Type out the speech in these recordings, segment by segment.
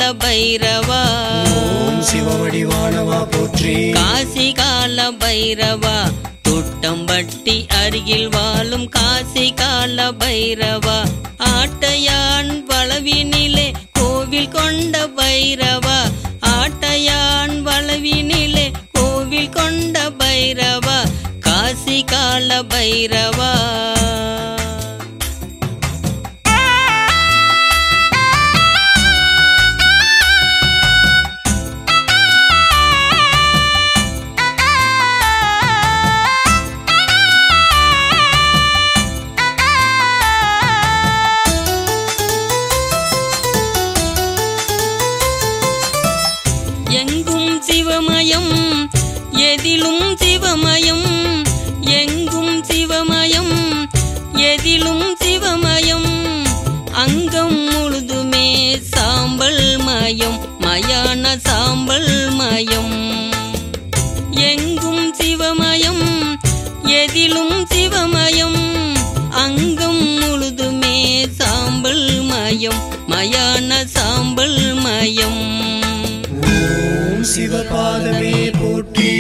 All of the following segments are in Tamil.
பைரவா ஓம் சிவவடிவானவா போற்றி காசி கால பைரவா துட்டம்பட்டி அருகில் வாழும் காசி கால பைரவா ஆட்டையான் வளவினிலே கோவில் கொண்ட பைரவா ஆட்டையான் வளவினிலே கோவில் கொண்ட பைரவா காசி கால பைரவா எங்கும் சிவமயம் எதிலும் சிவமயம் எங்கும் சிவமயம் எதிலும் சிவமயம் அங்கம் முழுதுமே சாம்பல் மயம் மயான சாம்பல் மயம் எங்கும் சிவமயம் எதிலும் சிவமயம் அங்கம் முழுதுமே சாம்பல் மயம் மயான சாம்பல் மயம் ஓம் சிவபாதமே போற்றி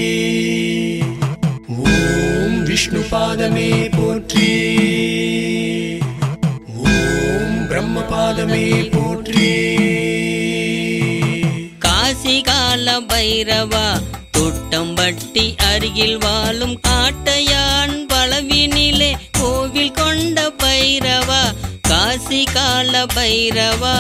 ஓம் விஷ்ணு பாதமே போற்றி ஓம் பிரம்ம பாதமே போற்றி காசி கால பைரவா துட்டம்பட்டி அருகில் வாழும் காட்டையான் வளவினிலே கோவில் கொண்ட பைரவா காசி கால பைரவா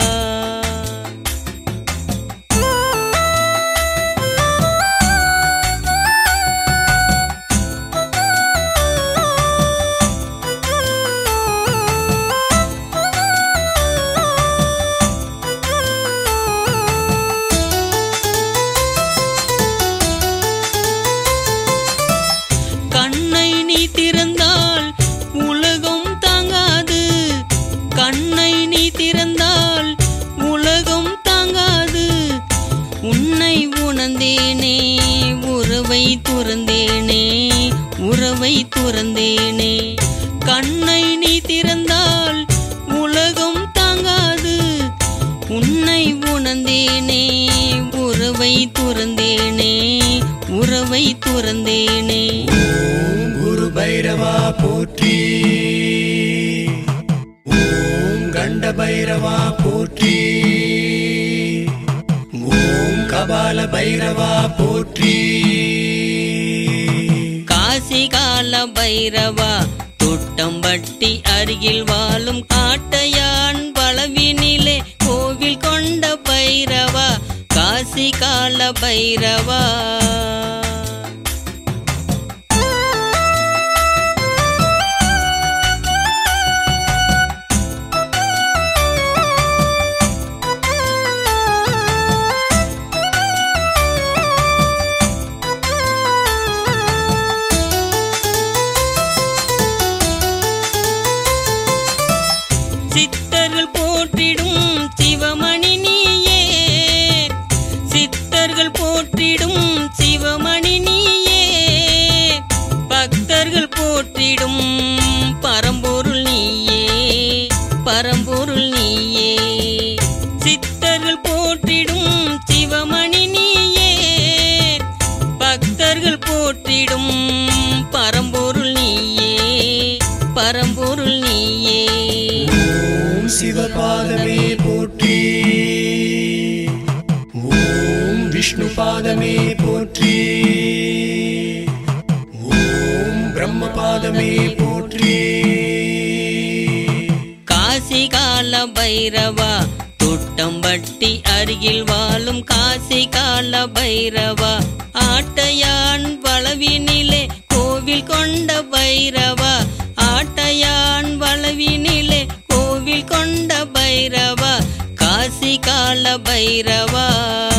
கண்ணை நீ திறந்தால் உலகம் தாங்காது கண்ணை நீ திறந்தால் உலகம் தாங்காது உன்னை உணர்ந்தேனே உறவை துறந்தேனே உறவை துறந்தேனே கண்ணை நீ திறந்தால் உலகம் தாங்காது உன்னை உணர்ந்தேனே உறவை துறந்தேனே உறவை துறந்தேனே ஓம் குரு பைரவா போற்றி ஓம் கண்ட பைரவா போற்றி ஓம் கபால பைரவா போற்றி காசி கால பைரவா துட்டம்பட்டி அருகில் வாழும் காட்டையான் வளவினிலே கோவில் கொண்ட பைரவா காசி கால பைரவா சித்தர்கள் போற்றிடும் சிவமணி நீயே சித்தர்கள் போற்றிடும் சிவமணி நீயே பக்தர்கள் போற்றிடும் பரம்பொருள் நீயே பரம்பொருள் நீயே சித்தர்கள் போற்றிடும் சிவமணி நீயே பக்தர்கள் போற்றிடும் பரம்பொருள் நீயே பரம்பொருள் நீயே ஓம் சிவபாதமே போற்றி ஓம் விஷ்ணு பாதமே போற்றி ஓம் பிரம்ம பாதமே போற்றி காசி கால பைரவா துட்டம்பட்டி அருகில் வாழும் காசி கால பைரவா ஆட்டையான் வளவினிலே கோவில் கொண்ட பைரவா ஆட்டையான் வளவினிலே கோவில் கொண்ட பைரவா காசி கால பைரவா